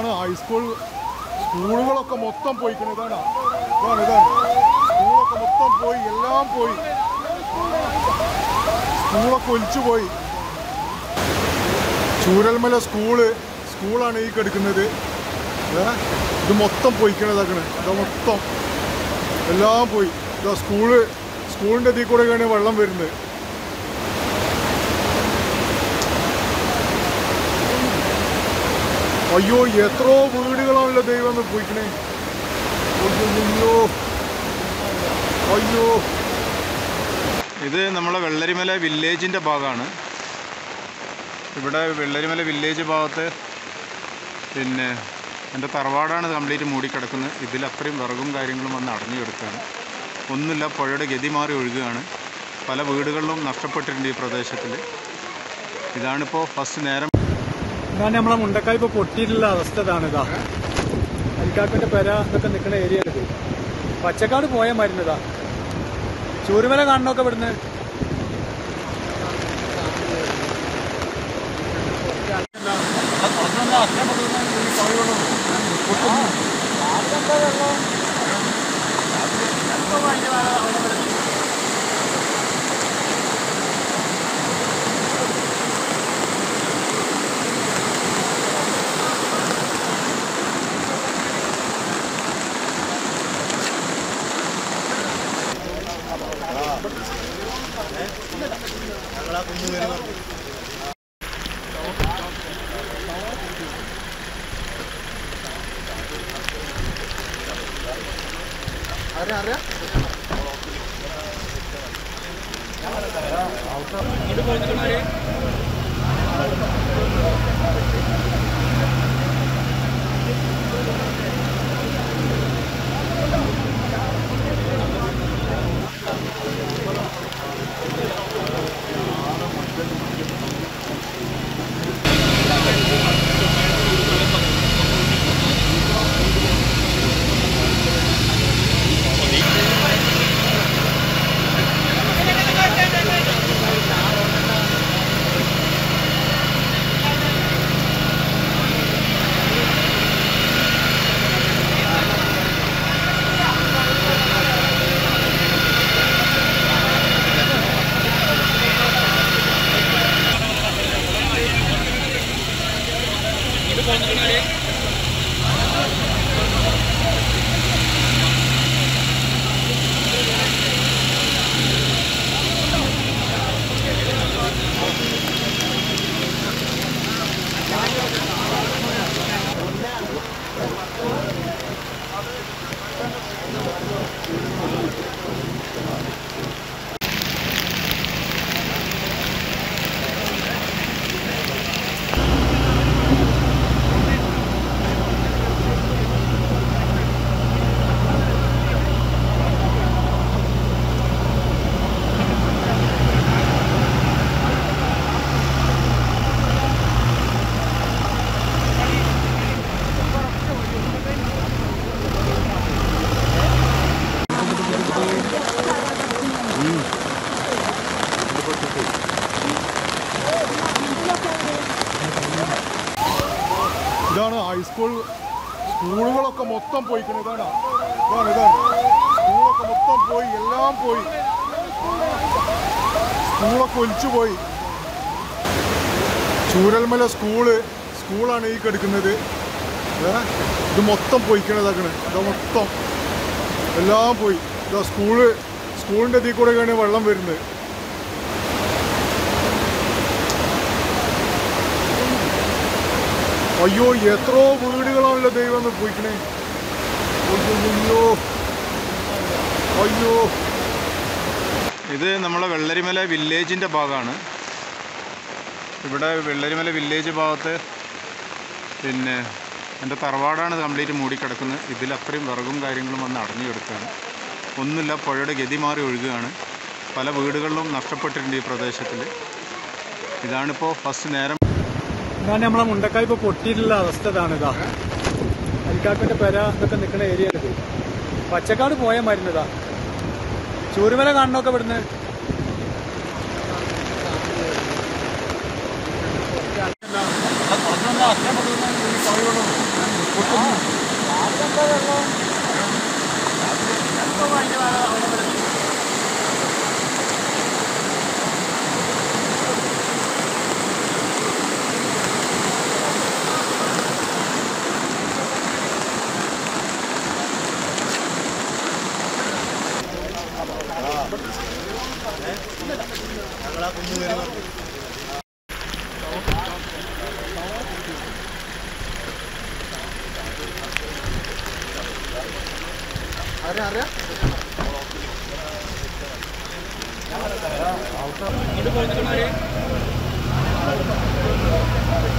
ഇതാണ് ഹൈസ്കൂൾ സ്കൂളുകളൊക്കെ മൊത്തം പോയിക്കണം ഇതാണ് ഇതാണ് ഇതാണ് സ്കൂളൊക്കെ മൊത്തം പോയി എല്ലാം പോയി സ്കൂളൊക്കെ ഒലിച്ചു പോയി ചൂരൽമല സ്കൂള് സ്കൂളാണ് ഈ കിടക്കുന്നത് ഏ? ഇത് മൊത്തം പോയിക്കണതാക്കണ് ഇത് മൊത്തം എല്ലാം പോയി ഇതാ സ്കൂള് സ്കൂളിൻ്റെ ഇതിൽ കൂടെയൊക്കെയാണ് വെള്ളം വരുന്നത് അയ്യോ എത്രയോ വീടുകളാണല്ലോ ദൈവം എന്ന് പോയിക്കണേ അയ്യോ അയ്യോ ഇത് നമ്മളെ വെള്ളരിമല വില്ലേജിൻ്റെ ഭാഗമാണ് ഇവിടെ വെള്ളരിമല വില്ലേജ് ഭാഗത്ത് പിന്നെ എൻ്റെ തറവാടാണ് കംപ്ലീറ്റ് മൂടിക്കിടക്കുന്നത് ഇതിൽ അത്രയും വിറകും കാര്യങ്ങളും വന്ന് അടഞ്ഞു കിടക്കുകയാണ് ഒന്നുമില്ല പുഴയുടെ ഗതി മാറി ഒഴുകുകയാണ് പല വീടുകളിലും നഷ്ടപ്പെട്ടിട്ടുണ്ട് ഈ പ്രദേശത്തിൽ ഇതാണിപ്പോൾ ഫസ്റ്റ് നേരം ഇതാണ് നമ്മളെ മുണ്ടക്കായ് ഇപ്പൊ പൊട്ടിയിട്ടുള്ള അവസ്ഥ ഇതാണ് ഇതാ അരിക്കാക്കന്റെ പെര ഇതൊക്കെ നിൽക്കുന്ന ഏരിയ ഇത് പച്ചക്കാട് പോയ മരുന്നതാ ചൂരുമല കാണണമൊക്കെ ഇവിടുന്ന് ഇതാണ് ഹൈസ്കൂൾ സ്കൂളുകളൊക്കെ മൊത്തം പോയിക്കണം ഇതാണ് ഇതാണ് ഇതാണ് സ്കൂളൊക്കെ മൊത്തം പോയി എല്ലാം പോയി സ്കൂളൊക്കെ ഒലിച്ചു പോയി ചൂരൽമല സ്കൂള് സ്കൂളാണ് ഈ കിടക്കുന്നത് ഏ? ഇത് മൊത്തം പോയിക്കണതാക്കണ് ഇത് മൊത്തം എല്ലാം പോയി ഇതാ സ്കൂള് സ്കൂളിൻ്റെ ഇതിൽ കൂടെയൊക്കെയാണ് വെള്ളം വരുന്നത് അയ്യോ എത്രയോ വീടുകളാണല്ലോ ദൈവം എന്ന് പോയിക്കണേ അയ്യോ അയ്യോ ഇത് നമ്മളെ വെള്ളരിമല വില്ലേജിൻ്റെ ഭാഗമാണ് ഇവിടെ വെള്ളരിമല വില്ലേജ് ഭാഗത്ത് പിന്നെ എൻ്റെ തറവാടാണ് കംപ്ലീറ്റ് മൂടിക്കിടക്കുന്നത് ഇതിൽ അത്രയും വിറകും കാര്യങ്ങളും വന്ന് അടഞ്ഞു കിടക്കുകയാണ് ഒന്നുമില്ല പുഴയുടെ ഗതി മാറി ഒഴുകുകയാണ് പല വീടുകളിലും നഷ്ടപ്പെട്ടിട്ടുണ്ട് ഈ പ്രദേശത്തിൽ ഇതാണിപ്പോൾ ഫസ്റ്റ് നേരം ഇതാണ് നമ്മളെ മുണ്ടക്കായ് ഇപ്പൊ പൊട്ടിയിട്ടുള്ള അവസ്ഥ ഇതാണ് ഇതാ അരിക്കാക്കന്റെ പെര ഇതൊക്കെ നിൽക്കുന്ന ഏരിയ ഇത് പച്ചക്കാട് പോയ മരുന്നതാ ചൂരുമല കാണണമൊക്കെ ഇവിടുന്ന് ഇങ്ങോട്ട് പോയിട്ട്